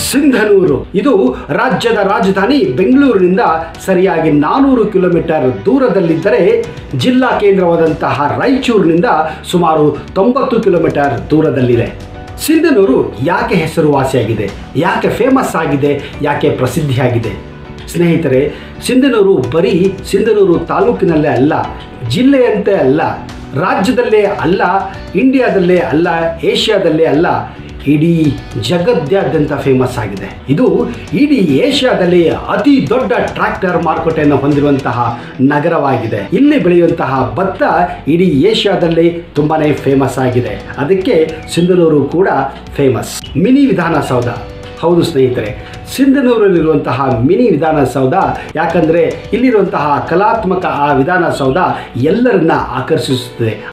ಸಿಂಧನೂರು ಇದು ರಾಜ್ಯದ ರಾಜಧಾನಿ ಬೆಂಗಳೂರಿನಿಂದ ಸರಿಯಾಗಿ ನಾನೂರು ಕಿಲೋಮೀಟರ್ ದೂರದಲ್ಲಿದ್ದರೆ ಜಿಲ್ಲಾ ಕೇಂದ್ರವಾದಂತಹ ರಾಯಚೂರಿನಿಂದ ಸುಮಾರು ತೊಂಬತ್ತು ಕಿಲೋಮೀಟರ್ ದೂರದಲ್ಲಿದೆ ಸಿಂಧನೂರು ಯಾಕೆ ಹೆಸರುವಾಸಿಯಾಗಿದೆ ಯಾಕೆ ಫೇಮಸ್ ಆಗಿದೆ ಯಾಕೆ ಪ್ರಸಿದ್ಧಿಯಾಗಿದೆ ಸ್ನೇಹಿತರೆ ಸಿಂಧನೂರು ಬರೀ ಸಿಂಧನೂರು ತಾಲೂಕಿನಲ್ಲೇ ಅಲ್ಲ ಜಿಲ್ಲೆಯಂತೆ ಅಲ್ಲ ರಾಜ್ಯದಲ್ಲೇ ಅಲ್ಲ ಇಂಡಿಯಾದಲ್ಲೇ ಅಲ್ಲ ಏಷ್ಯಾದಲ್ಲೇ ಅಲ್ಲ ಇಡೀ ಜಗತ್ತಾದ್ಯಂತ ಫೇಮಸ್ ಆಗಿದೆ ಇದು ಇಡೀ ಏಷ್ಯಾದಲ್ಲಿ ಅತಿ ದೊಡ್ಡ ಟ್ರ್ಯಾಕ್ಟರ್ ಮಾರುಕಟ್ಟೆಯನ್ನು ಹೊಂದಿರುವಂತಹ ನಗರವಾಗಿದೆ ಇಲ್ಲಿ ಬೆಳೆಯುವಂತಹ ಭತ್ತ ಇಡೀ ಏಷ್ಯಾದಲ್ಲಿ ತುಂಬಾನೇ ಫೇಮಸ್ ಆಗಿದೆ ಅದಕ್ಕೆ ಸಿಂಧನೂರು ಕೂಡ ಫೇಮಸ್ ಮಿನಿ ವಿಧಾನಸೌಧ ಹೌದು ಸ್ನೇಹಿತರೆ ಸಿಂಧನೂರಲ್ಲಿರುವಂತಹ ಮಿನಿ ವಿಧಾನಸೌಧ ಯಾಕಂದರೆ ಇಲ್ಲಿರುವಂತಹ ಕಲಾತ್ಮಕ ಆ ವಿಧಾನಸೌಧ ಎಲ್ಲರನ್ನ ಆಕರ್ಷಿಸುತ್ತದೆ